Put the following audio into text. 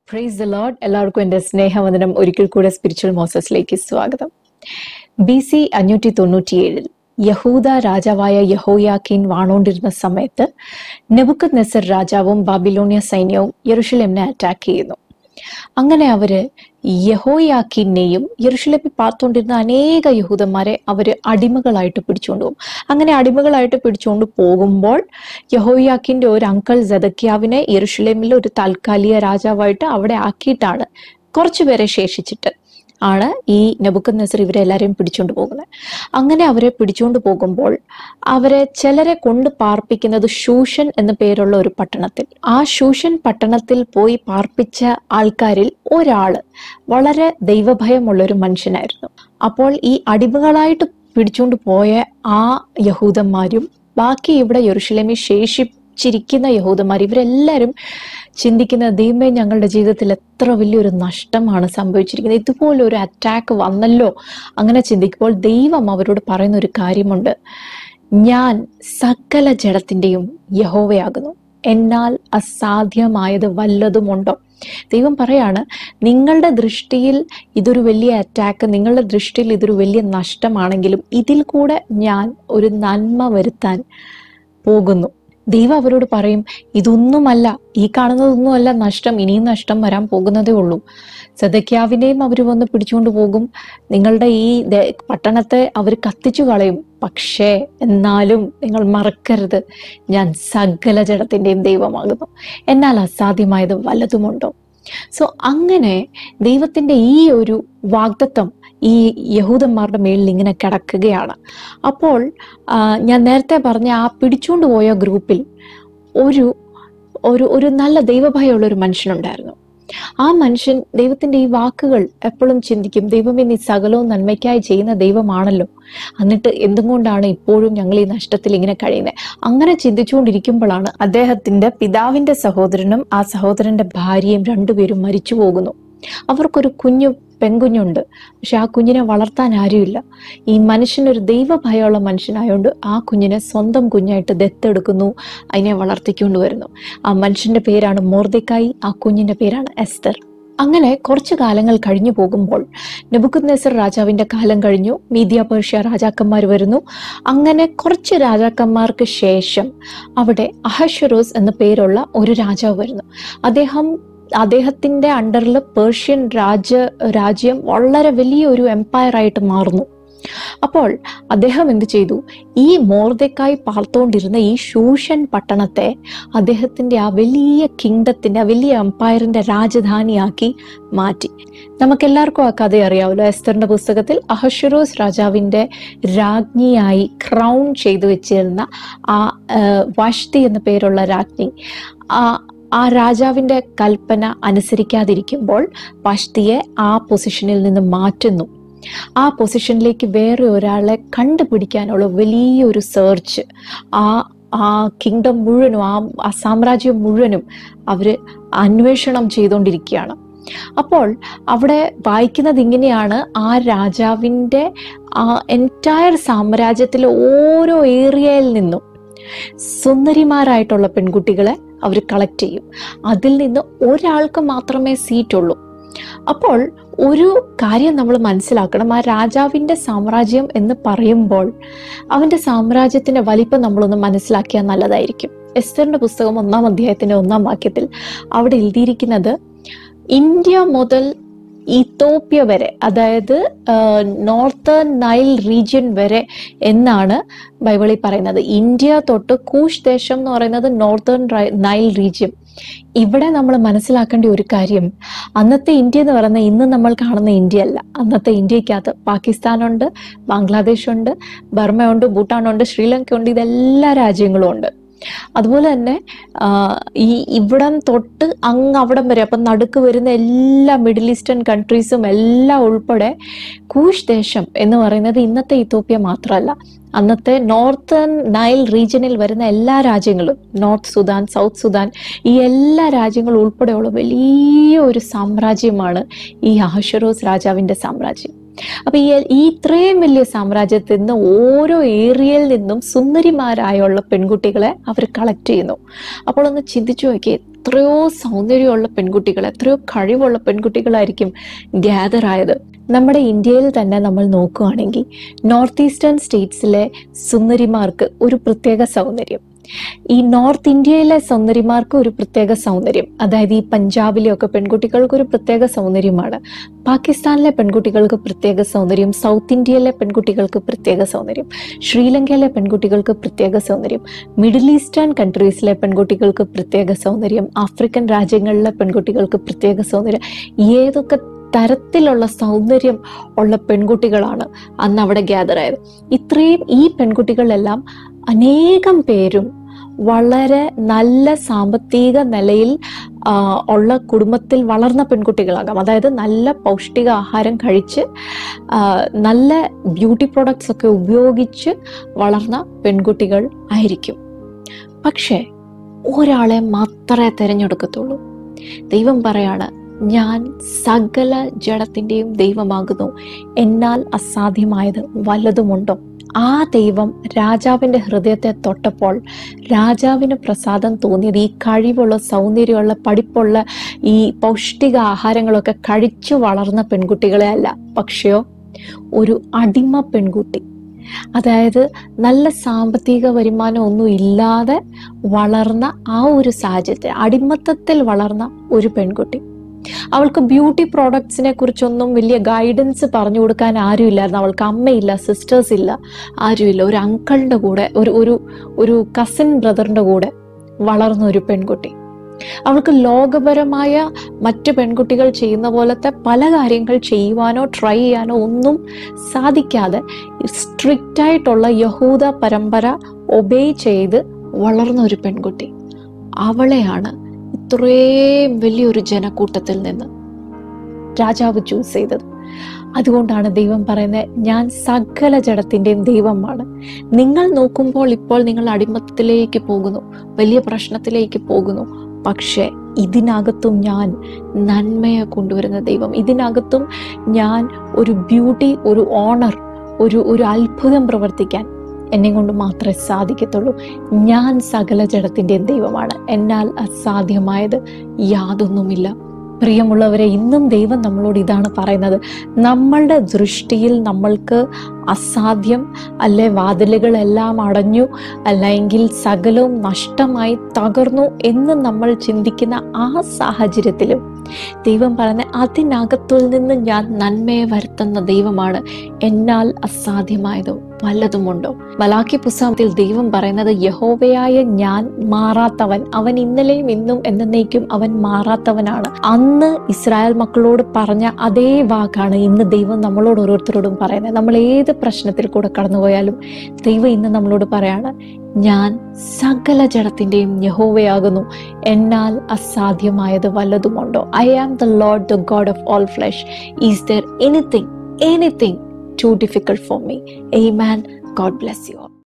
Praise the load എല്ലാവർക്കും എൻ്റെ സ്നേഹവന്ദനം ഒരിക്കൽ കൂടെ സ്പിരിച്വൽ മോസസിലേക്ക് സ്വാഗതം ബി സി അഞ്ഞൂറ്റി തൊണ്ണൂറ്റിയേഴിൽ യഹൂദ രാജാവായ യഹോയാക്കീൻ വാണോണ്ടിരുന്ന സമയത്ത് നെബുക്കത് നെസർ രാജാവും ബാബിലോണിയ സൈന്യവും യെറുഷലേമിനെ അറ്റാക്ക് ചെയ്യുന്നു അങ്ങനെ അവര് യഹോയാക്കീനെയും യെറുഷലേമിൽ പാർത്തുകൊണ്ടിരുന്ന അനേക യഹൂദന്മാരെ അവര് അടിമകളായിട്ട് പിടിച്ചുകൊണ്ട് പോകും അങ്ങനെ അടിമകളായിട്ട് പിടിച്ചുകൊണ്ട് പോകുമ്പോൾ യഹോയാക്കിന്റെ ഒരു അങ്കിൾ ജദക്കിയാവിനെ യെറുഷലേമിൽ ഒരു താൽക്കാലിക രാജാവായിട്ട് അവിടെ ആക്കിയിട്ടാണ് കുറച്ചുപേരെ ശേഷിച്ചിട്ട് ആണ് ഈ നബുക്കത് നസർ ഇവരെ എല്ലാവരെയും പിടിച്ചുകൊണ്ട് പോകുന്നത് അങ്ങനെ അവരെ പിടിച്ചുകൊണ്ട് പോകുമ്പോൾ അവരെ ചിലരെ കൊണ്ട് പാർപ്പിക്കുന്നത് ശൂഷൻ എന്ന പേരുള്ള ഒരു പട്ടണത്തിൽ ആ ശൂഷൻ പട്ടണത്തിൽ പോയി പാർപ്പിച്ച ആൾക്കാരിൽ ഒരാള് വളരെ ദൈവഭയമുള്ള ഒരു മനുഷ്യനായിരുന്നു അപ്പോൾ ഈ അടിമകളായിട്ട് പിടിച്ചുകൊണ്ട് പോയ ആ യഹൂദന്മാരും ബാക്കി ഇവിടെ യെറുഷലേമിൽ ശേഷിച്ചിരിക്കുന്ന യഹൂദന്മാർ ഇവരെല്ലാവരും ചിന്തിക്കുന്ന ദൈവമേ ഞങ്ങളുടെ ജീവിതത്തിൽ എത്ര വലിയൊരു നഷ്ടമാണ് സംഭവിച്ചിരിക്കുന്നത് ഇതുപോലെ ഒരു അറ്റാക്ക് വന്നല്ലോ അങ്ങനെ ചിന്തിക്കുമ്പോൾ ദൈവം അവരോട് പറയുന്ന ഒരു കാര്യമുണ്ട് ഞാൻ സകല ജഡത്തിൻ്റെയും യഹോവയാകുന്നു എന്നാൽ അസാധ്യമായത് വല്ലതുമുണ്ടോ ദൈവം പറയാണ് നിങ്ങളുടെ ദൃഷ്ടിയിൽ ഇതൊരു വലിയ അറ്റാക്ക് നിങ്ങളുടെ ദൃഷ്ടിയിൽ ഇതൊരു വലിയ നഷ്ടമാണെങ്കിലും ഇതിൽ കൂടെ ഞാൻ ഒരു നന്മ വരുത്താൻ പോകുന്നു ദൈവം അവരോട് പറയും ഇതൊന്നുമല്ല ഈ കാണുന്നതൊന്നുമല്ല നഷ്ടം ഇനിയും നഷ്ടം വരാൻ പോകുന്നതേ ഉള്ളൂ സദക്യാവിനെയും അവർ വന്ന് പിടിച്ചുകൊണ്ട് പോകും നിങ്ങളുടെ ഈ ദേ- പട്ടണത്തെ അവർ കത്തിച്ചു കളയും പക്ഷേ എന്നാലും നിങ്ങൾ മറക്കരുത് ഞാൻ സകല ജഡത്തിൻ്റെയും ദൈവമാകുന്നു എന്നാൽ അസാധ്യമായത് വല്ലതുമുണ്ടോ സോ അങ്ങനെ ദൈവത്തിന്റെ ഈ ഒരു വാഗ്ദത്വം ഈ യഹൂദന്മാരുടെ മേളിൽ ഇങ്ങനെ കിടക്കുകയാണ് അപ്പോൾ ആ, ഞാൻ നേരത്തെ പറഞ്ഞ ആ പിടിച്ചുകൊണ്ട് പോയ ഗ്രൂപ്പിൽ ഒരു ഒരു ഒരു നല്ല ദൈവഭയമുള്ള ഒരു മനുഷ്യനുണ്ടായിരുന്നു ആ മനുഷ്യൻ ദൈവത്തിന്റെ ഈ വാക്കുകൾ എപ്പോഴും ചിന്തിക്കും ദൈവമേ നീ സകലവും നന്മയ്ക്കായി ചെയ്യുന്ന ദൈവമാണല്ലോ എന്നിട്ട് എന്തുകൊണ്ടാണ് ഇപ്പോഴും ഞങ്ങൾ ഈ നഷ്ടത്തിൽ ഇങ്ങനെ കഴിയുന്നത് അങ്ങനെ ചിന്തിച്ചുകൊണ്ടിരിക്കുമ്പോഴാണ് അദ്ദേഹത്തിന്റെ പിതാവിന്റെ സഹോദരനും ആ സഹോദരന്റെ ഭാര്യയും രണ്ടുപേരും മരിച്ചു പോകുന്നു അവർക്കൊരു കുഞ്ഞു പെൺകുഞ്ഞുണ്ട് പക്ഷെ ആ കുഞ്ഞിനെ വളർത്താൻ ആരുമില്ല ഈ മനുഷ്യനൊരു ദൈവഭയമുള്ള മനുഷ്യനായോണ്ട് ആ കുഞ്ഞിനെ സ്വന്തം കുഞ്ഞായിട്ട് ദത്തെടുക്കുന്നു അതിനെ വളർത്തിക്കൊണ്ട് വരുന്നു ആ മനുഷ്യന്റെ പേരാണ് മോർദക്കായി ആ കുഞ്ഞിന്റെ പേരാണ് എസ്തർ അങ്ങനെ കുറച്ചു കാലങ്ങൾ കഴിഞ്ഞു പോകുമ്പോൾ നെബുക്കത് നെസർ രാജാവിന്റെ കാലം കഴിഞ്ഞു മീഡിയ പേർഷ്യ രാജാക്കന്മാർ വരുന്നു അങ്ങനെ കുറച്ച് രാജാക്കന്മാർക്ക് ശേഷം അവിടെ അഹഷറോസ് എന്ന പേരുള്ള ഒരു രാജാവ് വരുന്നു അദ്ദേഹം അദ്ദേഹത്തിന്റെ അണ്ടറിൽ പേർഷ്യൻ രാജ രാജ്യം വളരെ വലിയൊരു എംപയർ ആയിട്ട് മാറുന്നു അപ്പോൾ അദ്ദേഹം എന്ത് ചെയ്തു ഈ മോർദക്കായി പാർത്തുകൊണ്ടിരുന്ന ഈ ശൂഷൻ പട്ടണത്തെ അദ്ദേഹത്തിന്റെ ആ വലിയ കിങ്ഡത്തിന്റെ ആ വലിയ എംപയറിന്റെ രാജധാനിയാക്കി മാറ്റി നമുക്കെല്ലാവർക്കും ആ കഥ അറിയാമല്ലോ എസ്തറിന്റെ പുസ്തകത്തിൽ അഹഷറോസ് രാജാവിന്റെ രാജ്ഞിയായി ക്രൗൺ ചെയ്തു വെച്ചിരുന്ന ആ ആ, വാഷ്തി എന്ന പേരുള്ള രാജ്ഞി ആ ആ രാജാവിന്റെ കൽപ്പന അനുസരിക്കാതിരിക്കുമ്പോൾ വാഷ്തിയെ ആ പൊസിഷനിൽ നിന്ന് മാറ്റുന്നു ആ പൊസിഷനിലേക്ക് വേറെ ഒരാളെ കണ്ടുപിടിക്കാനുള്ള വലിയൊരു സെർച്ച് ആ ആ കിങ്ഡം മുഴുവനും ആ ആ സാമ്രാജ്യം മുഴുവനും അവര് അന്വേഷണം ചെയ്തുകൊണ്ടിരിക്കുകയാണ് അപ്പോൾ അവിടെ വായിക്കുന്നത് ഇങ്ങനെയാണ് ആ രാജാവിൻ്റെ ആ എൻറ്റയർ സാമ്രാജ്യത്തിലെ ഓരോ ഏരിയയിൽ നിന്നും സുന്ദരിമാരായിട്ടുള്ള പെൺകുട്ടികളെ അവർ കളക്ട് ചെയ്യും അതിൽ നിന്ന് ഒരാൾക്ക് മാത്രമേ സീറ്റുള്ളൂ അപ്പോൾ ഒരു കാര്യം നമ്മൾ മനസ്സിലാക്കണം ആ രാജാവിന്റെ സാമ്രാജ്യം എന്ന് പറയുമ്പോൾ അവന്റെ സാമ്രാജ്യത്തിന്റെ വലിപ്പം നമ്മളൊന്ന് മനസ്സിലാക്കിയാൽ നല്ലതായിരിക്കും എസ്തറിന്റെ പുസ്തകം ഒന്നാം അധ്യായത്തിന്റെ ഒന്നാം വാക്യത്തിൽ അവിടെ എഴുതിയിരിക്കുന്നത് ഇന്ത്യ മുതൽ ഇത്തോപ്യ വരെ അതായത് നോർത്തേൺ നൈൽ റീജിയൻ വരെ എന്നാണ് ബൈബിളിൽ പറയുന്നത് ഇന്ത്യ തൊട്ട് കൂഷ് ദേശം എന്ന് പറയുന്നത് നോർത്തേൺ നൈൽ റീജിയൻ ഇവിടെ നമ്മൾ മനസ്സിലാക്കേണ്ട ഒരു കാര്യം അന്നത്തെ ഇന്ത്യ എന്ന് പറയുന്നത് ഇന്ന് നമ്മൾ കാണുന്ന ഇന്ത്യ അല്ല അന്നത്തെ ഇന്ത്യക്കകത്ത് പാകിസ്ഥാനുണ്ട് ബംഗ്ലാദേശ് ഉണ്ട് ബർമയുണ്ട് ഭൂട്ടാനുണ്ട് ശ്രീലങ്ക ഉണ്ട് ഇതെല്ലാ രാജ്യങ്ങളും ഉണ്ട് അതുപോലെ തന്നെ ആ, ഈ ഇവിടം തൊട്ട് അങ്ങ് അവിടം വരെ അപ്പം നടുക്ക് വരുന്ന എല്ലാ മിഡിൽ ഈസ്റ്റേൺ കൺട്രീസും എല്ലാം ഉൾപ്പെടെ കൂഷ് ദേശം എന്ന് പറയുന്നത് ഇന്നത്തെ ഇത്തോപ്യ മാത്രമല്ല അന്നത്തെ നോർത്തേൺ നൈൽ റീജിയനിൽ വരുന്ന എല്ലാ രാജ്യങ്ങളും നോർത്ത് സുദാൻ സൗത്ത് സുദാൻ ഈ എല്ലാ രാജ്യങ്ങളും ഉൾപ്പെടെയുള്ള വലിയ ഒരു സാമ്രാജ്യമാണ് ഈ അഹഷറോസ് രാജാവിന്റെ സാമ്രാജ്യം അപ്പൊ ഈ ഈ ഇത്രയും വലിയ സാമ്രാജ്യത്തിൽ നിന്ന് ഓരോ ഏരിയയിൽ നിന്നും സുന്ദരിമാരായുള്ള പെൺകുട്ടികളെ അവർ കളക്ട് ചെയ്യുന്നു അപ്പോൾ ഒന്ന് ചിന്തിച്ചു നോക്കിയേ എത്രയോ സൗന്ദര്യമുള്ള പെൺകുട്ടികൾ എത്രയോ കഴിവുള്ള പെൺകുട്ടികളായിരിക്കും ഗ്യാദർ ആയത് നമ്മുടെ ഇന്ത്യയിൽ തന്നെ നമ്മൾ നോക്കുകയാണെങ്കിൽ നോർത്ത് ഈസ്റ്റേൺ സ്റ്റേറ്റ്സിലെ സുന്ദരിമാർക്ക് ഒരു പ്രത്യേക സൗന്ദര്യം ഈ നോർത്ത് ഇന്ത്യയിലെ സൗന്ദര്യമാർക്ക് ഒരു പ്രത്യേക സൗന്ദര്യം അതായത് ഈ പഞ്ചാബിലെ ഒക്കെ പെൺകുട്ടികൾക്ക് ഒരു പ്രത്യേക സൗന്ദര്യമാണ് പാകിസ്ഥാനിലെ പെൺകുട്ടികൾക്ക് പ്രത്യേക സൗന്ദര്യം സൗത്ത് ഇന്ത്യയിലെ പെൺകുട്ടികൾക്ക് പ്രത്യേക സൗന്ദര്യം ശ്രീലങ്കയിലെ പെൺകുട്ടികൾക്ക് പ്രത്യേക സൗന്ദര്യം മിഡിൽ ഈസ്റ്റേൺ കൺട്രീസിലെ പെൺകുട്ടികൾക്ക് പ്രത്യേക സൗന്ദര്യം ആഫ്രിക്കൻ രാജ്യങ്ങളിലെ പെൺകുട്ടികൾക്ക് പ്രത്യേക സൗന്ദര്യം ഏതൊക്കെ തരത്തിലുള്ള സൗന്ദര്യം ഉള്ള പെൺകുട്ടികളാണ് അന്ന് അവിടെ ഗ്യാദർ ആയത് ഇത്രയും ഈ പെൺകുട്ടികളെല്ലാം അനേകം പേരും വളരെ നല്ല സാമ്പത്തിക നിലയിൽ ആ, ഉള്ള കുടുംബത്തിൽ വളർന്ന പെൺകുട്ടികളാകാം അതായത് നല്ല പൗഷ്ടിക ആഹാരം കഴിച്ച് ആ, നല്ല ബ്യൂട്ടി പ്രോഡക്ട്സ് ഒക്കെ ഉപയോഗിച്ച് വളർന്ന പെൺകുട്ടികൾ ആയിരിക്കും പക്ഷേ ഒരാളെ മാത്രമേ തിരഞ്ഞെടുക്കത്തുള്ളൂ ദൈവം പറയാണ് ഞാൻ സകല ജഡത്തിൻ്റെയും ദൈവമാകുന്നു എന്നാൽ അസാധ്യമായത് വല്ലതുമുണ്ടോ ആ ദൈവം രാജാവിന്റെ ഹൃദയത്തെ തൊട്ടപ്പോൾ രാജാവിന് പ്രസാദം തോന്നിയത് ഈ കഴിവുള്ള സൗന്ദര്യമുള്ള പഠിപ്പുള്ള ഈ പൗഷ്ടിക ആഹാരങ്ങളൊക്കെ കഴിച്ചു വളർന്ന പെൺകുട്ടികളെ അല്ല പക്ഷെയോ ഒരു അടിമ പെൺകുട്ടി അതായത് നല്ല സാമ്പത്തിക വരുമാനം ഒന്നും ഇല്ലാതെ വളർന്ന ആ ഒരു സാഹചര്യത്തിൽ അടിമത്തത്തിൽ വളർന്ന ഒരു പെൺകുട്ടി അവൾക്ക് ബ്യൂട്ടി പ്രോഡക്ട്സിനെ കുറിച്ചൊന്നും വലിയ ഗൈഡൻസ് പറഞ്ഞു കൊടുക്കാൻ ആരുമില്ലായിരുന്നു അവൾക്ക് അമ്മയില്ല സിസ്റ്റേഴ്സ് ഇല്ല ആരുമില്ല ഒരു അങ്കിളിന്റെ കൂടെ ഒരു ഒരു ഒരു കസിൻ ബ്രദറിന്റെ കൂടെ വളർന്ന ഒരു പെൺകുട്ടി അവൾക്ക് ലോകപരമായ മറ്റു പെൺകുട്ടികൾ ചെയ്യുന്ന പോലത്തെ പല കാര്യങ്ങൾ ചെയ്യുവാനോ ട്രൈ ചെയ്യാനോ ഒന്നും സാധിക്കാതെ സ്ട്രിക്റ്റ് ആയിട്ടുള്ള യഹൂദ പരമ്പര ഒബേ ചെയ്ത് വളർന്ന ഒരു പെൺകുട്ടി അവളെയാണ് ഇത്രയും വലിയൊരു ജനക്കൂട്ടത്തിൽ നിന്ന് രാജാവ് ചൂസ് ചെയ്തത് അതുകൊണ്ടാണ് ദൈവം പറയുന്നത് ഞാൻ സകല ജഡത്തിൻ്റെയും ദൈവമാണ് നിങ്ങൾ നോക്കുമ്പോൾ ഇപ്പോൾ നിങ്ങൾ അടിമത്തത്തിലേക്ക് പോകുന്നു വലിയ പ്രശ്നത്തിലേക്ക് പോകുന്നു പക്ഷേ ഇതിനകത്തും ഞാൻ നന്മയെ കൊണ്ടുവരുന്ന ദൈവം ഇതിനകത്തും ഞാൻ ഒരു ബ്യൂട്ടി ഒരു ഓണർ ഒരു ഒരു അത്ഭുതം പ്രവർത്തിക്കാൻ എന്നെ കൊണ്ട് മാത്രമേ സാധിക്കത്തുള്ളൂ ഞാൻ സകല ജഡത്തിൻ്റെയും ദൈവമാണ് എന്നാൽ അസാധ്യമായത് യാതൊന്നുമില്ല പ്രിയമുള്ളവരെ ഇന്നും ദൈവം നമ്മളോട് ഇതാണ് പറയുന്നത് നമ്മളുടെ ദൃഷ്ടിയിൽ നമ്മൾക്ക് അസാധ്യം അല്ലെ വാതിലുകളെല്ലാം അടഞ്ഞു അല്ലെങ്കിൽ സകലവും നഷ്ടമായി തകർന്നു എന്ന് നമ്മൾ ചിന്തിക്കുന്ന ആ സാഹചര്യത്തിലും ദൈവം പറഞ്ഞ അതിനകത്തുൽ നിന്ന് ഞാൻ നന്മയെ വരുത്തുന്ന ദൈവമാണ് എന്നാൽ അസാധ്യമായതോ വല്ലതുമുണ്ടോ മലാക്കി പുസ്തകത്തിൽ ദൈവം പറയുന്നത് യഹോവയായ ഞാൻ മാറാത്തവൻ അവൻ ഇന്നലെയും ഇന്നും എന്നേക്കും അവൻ മാറാത്തവനാണ് അന്ന് ഇസ്രായേൽ മക്കളോട് പറഞ്ഞ അതേ വാക്കാണ് ഇന്ന് ദൈവം നമ്മളോട് ഓരോരുത്തരോടും പറയുന്നത് നമ്മൾ ഏത് പ്രശ്നത്തിൽ കൂടെ കടന്നുപോയാലും ദൈവം ഇന്ന് നമ്മളോട് പറയാണ് ഞാൻ സകല ജഡത്തിന്റെയും യഹോവയാകുന്നു എന്നാൽ അസാധ്യമായത് വല്ലതുമുണ്ടോ I am the lord the god of all flesh is there anything anything too difficult for me. Amen. God bless you all.